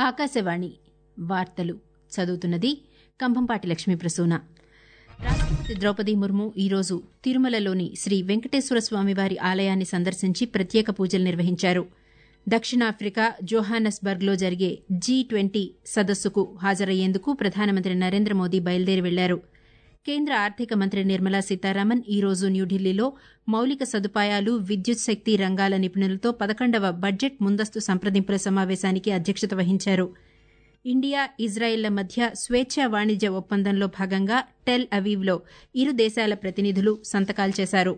ఆకాశవాణి వార్తలు చదువుతున్నది కంభంపాటి లక్ష్మీ ప్రసూన రాష్టపతి ద్రౌపది ముర్ము ఈరోజు తిరుమలలోని శ్రీ వెంకటేశ్వర స్వామివారి ఆలయాన్ని సందర్శించి ప్రత్యేక పూజలు నిర్వహించారు దక్షిణాఫ్రికా జోహానస్బర్గ్లో జరిగే జీ ట్వంటీ సదస్సుకు హాజరయ్యేందుకు ప్రధానమంత్రి నరేంద్ర మోదీ బయలుదేరి వెళ్లారు కేంద్ర ఆర్థిక మంత్రి నిర్మలా సీతారామన్ ఈ రోజు న్యూఢిల్లీలో మౌలిక సదుపాయాలు విద్యుత్ శక్తి రంగాల నిపుణులతో పదకొండవ బడ్జెట్ ముందస్తు సంప్రదింపుల సమావేశానికి అధ్యక్షత వహించారు ఇండియా ఇజ్రాయెల్ల మధ్య స్వేచ్ఛా వాణిజ్య ఒప్పందంలో భాగంగా టెల్ అవీవ్లో ఇరు దేశాల ప్రతినిధులు సంతకాలు చేశారు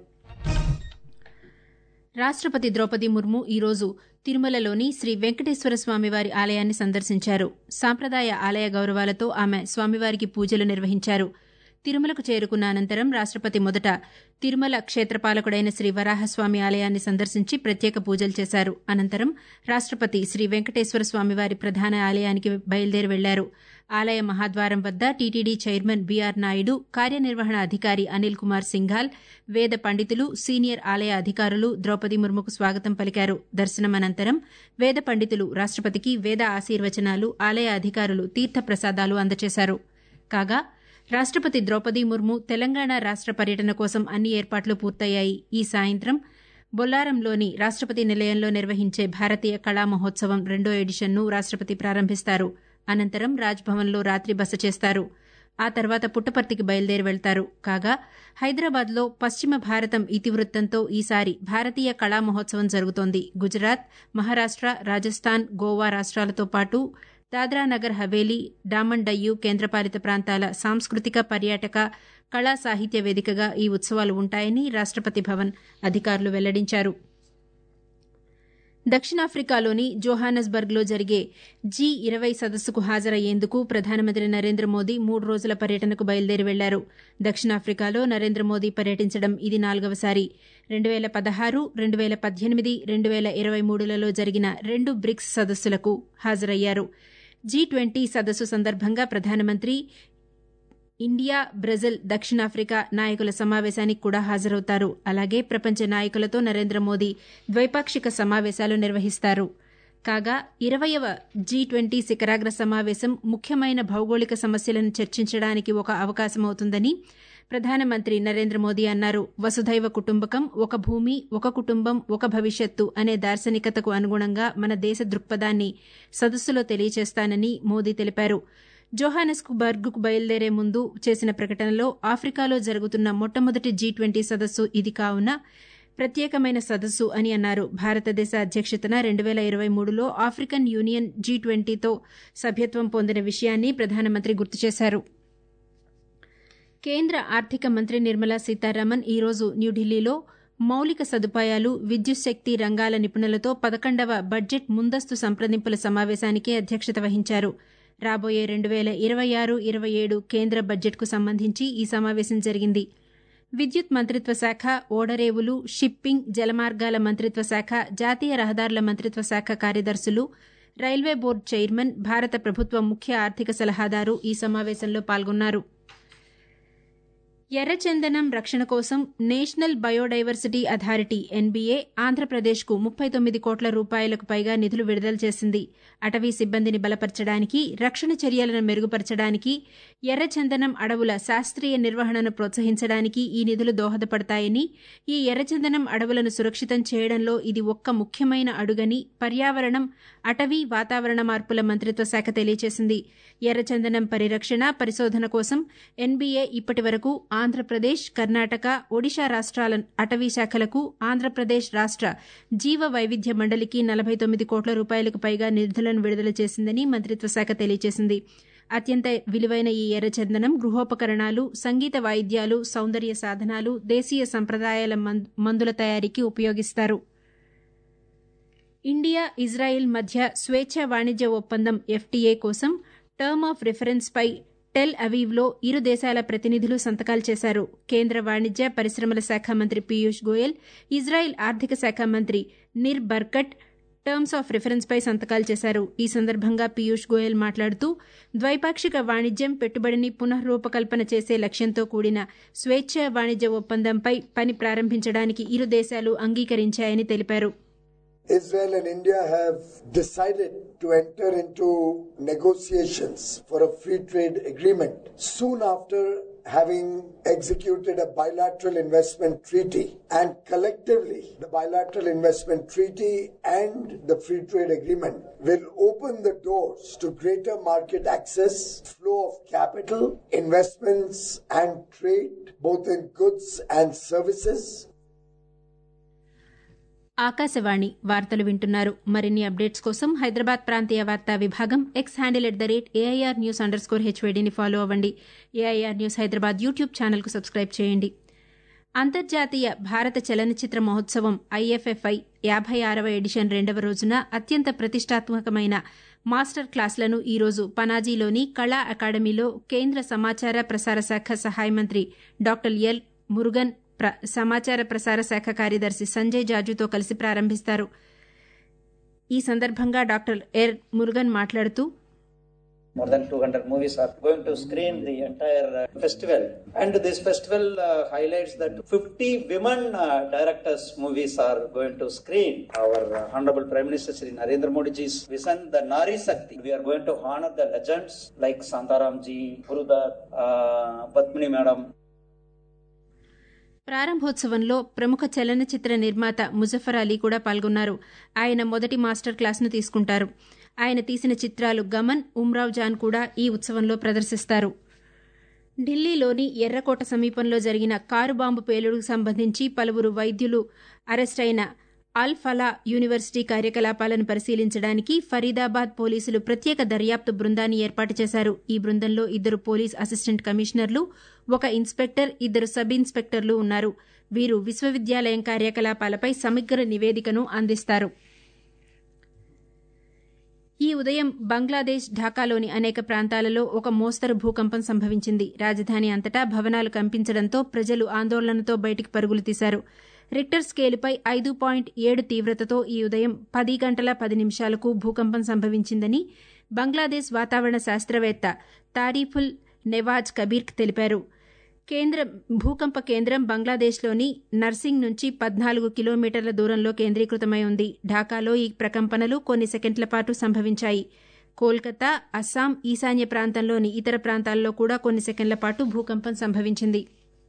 రాష్టపతి ద్రౌపది ముర్ము ఈరోజు తిరుమలలోని శ్రీ వెంకటేశ్వర స్వామివారి ఆలయాన్ని సందర్శించారు సాంప్రదాయ ఆలయ గౌరవాలతో ఆమె స్వామివారికి పూజలు నిర్వహించారు తిరుమలకు చేరుకున్న అనంతరం రాష్టపతి మొదట తిరుమల క్షేత్రపాలకుడైన శ్రీ వరాహస్వామి ఆలయాన్ని సందర్శించి ప్రత్యేక పూజలు చేశారు అనంతరం రాష్టపతి శ్రీ వెంకటేశ్వర స్వామివారి ప్రధాన ఆలయానికి బయలుదేరి వెళ్లారు ఆలయ మహాద్వారం వద్ద టీటీడీ చైర్మన్ బీఆర్ నాయుడు కార్యనిర్వహణ అధికారి అనిల్ కుమార్ సింఘాల్ వేద పండితులు సీనియర్ ఆలయ అధికారులు ద్రౌపది ముర్ముకు స్వాగతం పలికారు దర్శనం అనంతరం వేద పండితులు రాష్టపతికి వేద ఆశీర్వచనాలు ఆలయ అధికారులు తీర్థప్రసాదాలు అందజేశారు కాగా రాష్టపతి ద్రౌపది ముర్ము తెలంగాణ రాష్ట పర్యటన కోసం అన్ని ఏర్పాట్లు పూర్తయ్యాయి ఈ సాయంత్రం బొల్లారంలోని రాష్టపతి నిలయంలో నిర్వహించే భారతీయ కళా మహోత్సవం రెండో ఎడిషన్ను రాష్టపతి ప్రారంభిస్తారు అనంతరం రాజ్భవన్లో రాత్రి బస చేస్తారు ఆ తర్వాత పుట్టపర్తికి బయలుదేరి వెళ్తారు కాగా హైదరాబాద్లో పశ్చిమ భారతం ఇతివృత్తంతో ఈసారి భారతీయ కళా మహోత్సవం జరుగుతోంది గుజరాత్ మహారాష్ట రాజస్థాన్ గోవా రాష్ట్రాలతో పాటు దాద్రా నగర్ హవేలీ డామన్ డయ్యూ కేంద్రపాలిత ప్రాంతాల సాంస్కృతిక పర్యాటక కళా సాహిత్య వేదికగా ఈ ఉత్సవాలు ఉంటాయని రాష్టపతి భవన్ అధికారులు వెల్లడించారు దక్షిణాఫ్రికాలోని జోహానస్బర్గ్లో జరిగే జీ ఇరవై సదస్సుకు హాజరయ్యేందుకు ప్రధానమంత్రి నరేంద్ర మోదీ మూడు రోజుల పర్యటనకు బయలుదేరి వెళ్లారు దక్షిణాఫ్రికాలో నరేంద్ర మోదీ పర్యటించడం ఇది నాలుగవసారి రెండు వేల పదహారు రెండు వేల పద్దెనిమిది రెండు వేల ఇరవై మూడులలో జరిగిన రెండు బ్రిక్స్ సదస్సులకు హాజరయ్యారు జీ ట్వంటీ సదస్సు సందర్భంగా ప్రధానమంత్రి ఇండియా బ్రెజిల్ దక్షిణాఫ్రికా నాయకుల సమావేశానికి కూడా హాజరవుతారు అలాగే ప్రపంచ నాయకులతో నరేంద్ర మోదీ ద్వైపాక్షిక సమావేశాలు నిర్వహిస్తారు కాగా ఇరవయవ జీ ట్వంటీ శిఖరాగ్ర సమావేశం ముఖ్యమైన భౌగోళిక సమస్యలను చర్చించడానికి ఒక అవకాశమవుతుందని ప్రధానమంత్రి నరేంద్ర మోదీ అన్నారు వసుధైవ కుటుంబకం ఒక భూమి ఒక కుటుంబం ఒక భవిష్యత్తు అనే దార్శనికతకు అనుగుణంగా మన దేశ దృక్పథాన్ని సదస్సులో తెలియజేస్తానని మోదీ తెలిపారు జోహానెస్కు బర్గ్కు బయలుదేరే ముందు చేసిన ప్రకటనలో ఆఫ్రికాలో జరుగుతున్న మొట్టమొదటి జీ ట్వంటీ సదస్సు ఇది కావున ప్రత్యేకమైన సదస్సు అని అన్నారు భారతదేశ అధ్యక్షతన రెండు వేల ఇరవై మూడులో ఆఫ్రికన్ యూనియన్ జీ ట్వంటీతో సభ్యత్వం పొందిన విషయాన్ని ప్రధానమంత్రి గుర్తు చేశారు కేంద్ర ఆర్థిక మంత్రి నిర్మలా సీతారామన్ ఈరోజు న్యూఢిల్లీలో మౌలిక సదుపాయాలు విద్యుత్ శక్తి రంగాల నిపుణులతో పదకొండవ బడ్జెట్ ముందస్తు సంప్రదింపుల సమావేశానికి అధ్యక్షత వహించారు రాబోయే రెండు వేల ఇరవై ఆరు ఇరవై ఏడు కేంద్ర బడ్జెట్కు సంబంధించి ఈ సమావేశం జరిగింది విద్యుత్ మంత్రిత్వ శాఖ ఓడరేవులు షిప్పింగ్ జలమార్గాల మంత్రిత్వ శాఖ జాతీయ రహదారుల మంత్రిత్వ శాఖ కార్యదర్శులు రైల్వే బోర్డు చైర్మన్ భారత ప్రభుత్వ ముఖ్య ఆర్థిక సలహాదారు ఈ సమావేశంలో పాల్గొన్నారు ఎర్రచందనం రక్షణ కోసం నేషనల్ బయోడైవర్సిటీ అథారిటీ ఎన్బీఏ ఆంధ్రప్రదేశ్కు ముప్పై తొమ్మిది కోట్ల రూపాయలకు పైగా నిధులు విడుదల చేసింది అటవీ సిబ్బందిని బలపరచడానికి రక్షణ చర్యలను మెరుగుపరచడానికి ఎర్రచందనం అడవుల శాస్త్రీయ నిర్వహణను ప్రోత్సహించడానికి ఈ నిధులు దోహదపడతాయని ఈ ఎర్రచందనం అడవులను సురక్షితం చేయడంలో ఇది ఒక్క ముఖ్యమైన అడుగని పర్యావరణం అటవీ వాతావరణ మార్పుల మంత్రిత్వ శాఖ తెలియజేసింది ఎర్రచందనం పరిరక్షణ పరిశోధన కోసం ఎన్బీఏ ఇప్పటి వరకు ఆంధ్రప్రదేశ్ కర్ణాటక ఒడిశా రాష్ట్రాల అటవీ శాఖలకు ఆంధ్రప్రదేశ్ రాష్ట జీవ వైవిధ్య మండలికి నలభై తొమ్మిది కోట్ల రూపాయలకు పైగా నిధులను విడుదల చేసిందని మంత్రిత్వ శాఖ తెలియజేసింది అత్యంత విలువైన ఈ ఎర్రచందనం గృహోపకరణాలు సంగీత వాయిద్యాలు సౌందర్య సాధనాలు దేశీయ సంప్రదాయాల మందుల తయారీకి ఉపయోగిస్తారు ఇండియా ఇజ్రాయెల్ మధ్య స్వేచ్ఛ వాణిజ్య ఒప్పందం ఎఫ్టీఏ కోసం టర్మ్ ఆఫ్ రిఫరెన్స్ పై టెల్ అవీవ్లో ఇరు దేశాల ప్రతినిధులు సంతకాలు చేశారు కేంద్ర వాణిజ్య పరిశ్రమల శాఖ మంత్రి పీయూష్ గోయల్ ఇజ్రాయెల్ ఆర్థిక శాఖ మంత్రి Nir Barkat terms of reference పై సంతకాలు చేశారు ఈ సందర్భంగా పీయూష్ గోయల్ మాట్లాడుతూ ద్వైపాక్షిక వాణిజ్యం పెట్టుబడిని పునఃరూపకల్పన చేసే లక్ష్యంతో కూడిన స్వేచ్ఛ వాణిజ్య ఒప్పందంపై పని ప్రారంభించడానికి ఇరు దేశాలు అంగీకరించాయని తెలిపారు Israel and India have decided to enter into negotiations for a free trade agreement soon after having executed a bilateral investment treaty and collectively the bilateral investment treaty and the free trade agreement will open the doors to greater market access flow of capital investments and trade both in goods and services Akashvani వార్తలు వింటున్నారు మరిన్ని updates కోసం హైదరాబాద్ ప్రాంతీయ వార్తా విభాగం X handle at the rate AIR news underscore హెచ్వేడిని follow అవ్వండి AIR news Hyderabad YouTube ఛానల్కు సబ్స్క్రైబ్ చేయండి అంతర్జాతీయ భారత చలనచిత్ర మహోత్సవం ఐఎఫ్ఎఫ్ఐ యాభై ఆరవ ఎడిషన్ రెండవ రోజున అత్యంత ప్రతిష్టాత్మకమైన మాస్టర్ క్లాసులను ఈరోజు పనాజీలోని కళా అకాడమీలో కేంద్ర సమాచార ప్రసార శాఖ సహాయ మంత్రి డాక్టర్ ఎల్ మురుగన్ సమాచార ప్రసార శాఖ కార్యదర్శి సంజయ్ జాజుతో కలిసి ప్రారంభిస్తారు ఈ సందర్భంగా డాక్టర్ ఎర్ మురుగన్ మాట్లాడుతూ More than 200 movies are going to screen the entire uh, festival. And this festival uh, highlights that 50 women uh, directors movies are going to screen. Our uh, Honorable Prime Minister Sri Narendra Modi ji's vision, the Nari Shakti. We are going to honor the legends like Santaram ji, Gurudat, uh, Padmini Madam, ప్రారంభోత్సవంలో ప్రముఖ చలనచిత్ర నిర్మాత ముజఫర్ అలీ కూడా పాల్గొన్నారు ఆయన మొదటి master క్లాస్ను తీసుకుంటారు ఆయన తీసిన చిత్రాలు గమన్ ఉమ్రావ్ జాన్ కూడా ఈ ఉత్సవంలో ప్రదర్శిస్తారు ఢిల్లీలోని ఎర్రకోట సమీపంలో జరిగిన కారు బాంబు పేలుడుకు సంబంధించి పలువురు వైద్యులు అరెస్టైన అల్ ఫలా యూనివర్సిటీ కార్యకలాపాలను పరిశీలించడానికి ఫరీదాబాద్ పోలీసులు ప్రత్యేక దర్యాప్తు బృందాన్ని ఏర్పాటు చేశారు ఈ బృందంలో ఇద్దరు పోలీస్ అసిస్టెంట్ కమిషనర్లు ఒక ఇన్స్పెక్టర్ ఇద్దరు సబ్ ఇన్స్పెక్టర్లు ఉన్నారు వీరు విశ్వవిద్యాలయం కార్యకలాపాలపై సమగ్ర నివేదికను అందిస్తారు ఈ ఉదయం బంగ్లాదేశ్ ఢాకాలోని అనేక ప్రాంతాలలో ఒక మోస్తరు భూకంపం సంభవించింది రాజధాని అంతటా భవనాలు కంపించడంతో ప్రజలు ఆందోళనతో బయటికి పరుగులు తీశారు రిక్టర్ స్కేలుపై ఐదు పాయింట్ ఏడు తీవ్రతతో ఈ ఉదయం పది గంటల పది నిమిషాలకు భూకంపం సంభవించిందని బంగ్లాదేశ్ వాతావరణ శాస్త్రవేత్త తారీఫుల్ నెవాజ్ కబీర్ తెలిపారు కేంద్ర భూకంప కేంద్రం బంగ్లాదేశ్లోని నర్సింగ్ నుంచి పద్నాలుగు కిలోమీటర్ల దూరంలో కేంద్రీకృతమై ఉంది ఢాకాలో ఈ ప్రకంపనలు కొన్ని సెకండ్ల పాటు సంభవించాయి కోల్కతా అస్సాం ఈశాన్య ప్రాంతంలోని ఇతర ప్రాంతాల్లో కూడా కొన్ని సెకండ్ల పాటు భూకంపం సంభవించింది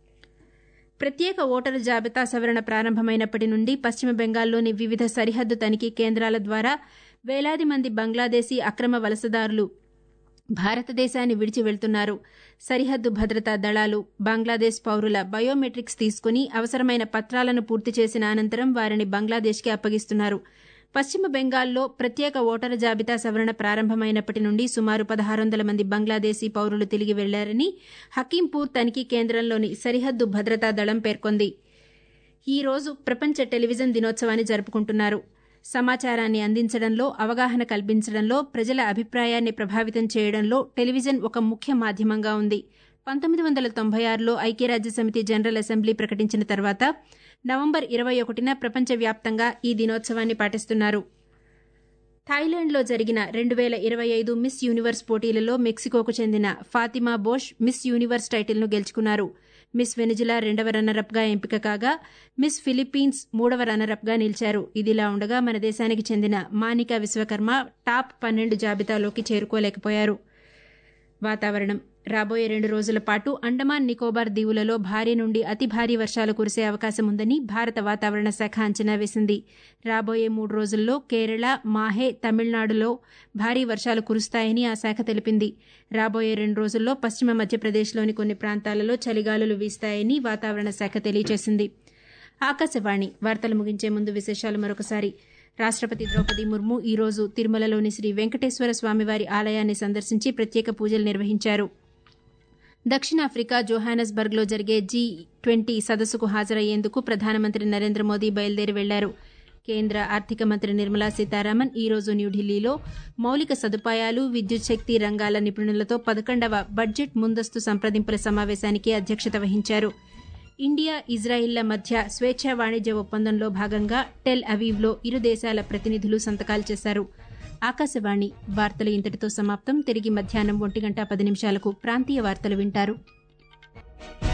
ప్రత్యేక ఓటరు జాబితా సవరణ ప్రారంభమైనప్పటి నుండి పశ్చిమ బెంగాల్లోని వివిధ సరిహద్దు తనిఖీ కేంద్రాల ద్వారా వేలాది మంది బంగ్లాదేశీ అక్రమ వలసదారులు భారతదేశాన్ని విడిచి వెళ్తున్నారు సరిహద్దు భద్రతా దళాలు బంగ్లాదేశ్ పౌరుల బయోమెట్రిక్స్ తీసుకుని అవసరమైన పత్రాలను పూర్తి చేసిన అనంతరం వారిని బంగ్లాదేశ్కి అప్పగిస్తున్నారు పశ్చిమ బెంగాల్లో ప్రత్యేక ఓటరు జాబితా సవరణ ప్రారంభమైనప్పటి నుండి సుమారు పదహారు వందల మంది బంగ్లాదేశీ పౌరులు తిరిగి వెళ్లారని హకీంపూర్ తనిఖీ కేంద్రంలోని సరిహద్దు భద్రతా దళం పేర్కొంది ఈ రోజు ప్రపంచ టెలివిజన్ దినోత్సవాన్ని జరుపుకుంటున్నారు సమాచారాన్ని అందించడంలో అవగాహన కల్పించడంలో ప్రజల అభిప్రాయాన్ని ప్రభావితం చేయడంలో టెలివిజన్ ఒక ముఖ్య మాధ్యమంగా ఉంది పంతొమ్మిది వందల తొంభై ఆరులో ఐక్యరాజ్యసమితి జనరల్ అసెంబ్లీ ప్రకటించిన తర్వాత నవంబర్ ఇరవై ఒకటిన ప్రపంచవ్యాప్తంగా ఈ దినోత్సవాన్ని పాటిస్తున్నారు థాయిలాండ్లో జరిగిన రెండు వేల ఇరవై ఐదు మిస్ యూనివర్స్ పోటీలలో మెక్సికోకు చెందిన ఫాతిమా బోష్ మిస్ యూనివర్స్ టైటిల్ను గెలుచుకున్నారు మిస్ వెనిజులా రెండవ రన్నరప్గా ఎంపిక కాగా మిస్ ఫిలిప్పీన్స్ మూడవ రన్నరప్గా నిలిచారు ఇదిలా ఉండగా మన దేశానికి చెందిన మానికా విశ్వకర్మ టాప్ పన్నెండు జాబితాలోకి చేరుకోలేకపోయారు వాతావరణం రాబోయే రెండు రోజుల పాటు అండమాన్ నికోబార్ దీవులలో భారీ నుండి అతి భారీ వర్షాలు కురిసే అవకాశం ఉందని భారత వాతావరణ శాఖ అంచనా వేసింది రాబోయే మూడు రోజుల్లో కేరళ మాహే తమిళనాడులో భారీ వర్షాలు కురుస్తాయని ఆ శాఖ తెలిపింది రాబోయే రెండు రోజుల్లో పశ్చిమ మధ్యప్రదేశ్లోని కొన్ని ప్రాంతాలలో చలిగాలులు వీస్తాయని వాతావరణ శాఖ తెలియజేసింది ఆకాశవాణి వార్తలు ముగించే ముందు విశేషాలు మరొకసారి రాష్టపతి ద్రౌపది ముర్ము ఈ రోజు తిరుమలలోని శ్రీ వెంకటేశ్వర స్వామివారి ఆలయాన్ని సందర్శించి ప్రత్యేక పూజలు నిర్వహించారు దక్షిణాఫ్రికా జోహానస్బర్గ్లో జరిగే జీ ట్వంటీ సదస్సుకు హాజరయ్యేందుకు ప్రధానమంత్రి నరేంద్ర మోదీ బయలుదేరి వెళ్లారు కేంద్ర ఆర్థిక మంత్రి నిర్మలా సీతారామన్ ఈ రోజు న్యూఢిల్లీలో మౌలిక సదుపాయాలు విద్యుత్ శక్తి రంగాల నిపుణులతో పదకొండవ బడ్జెట్ ముందస్తు సంప్రదింపుల సమావేశానికి అధ్యక్షత వహించారు ఇండియా ఇజ్రాయిల్ల మధ్య స్వేచ్ఛా వాణిజ్య ఒప్పందంలో భాగంగా టెల్ అవీవ్లో ఇరు దేశాల ప్రతినిధులు సంతకాలు చేశారు ఆకాశవాణి వార్తలు ఇంతటితో సమాప్తం తిరిగి మధ్యాహ్నం ఒంటి గంట పది నిమిషాలకు ప్రాంతీయ వార్తలు వింటారు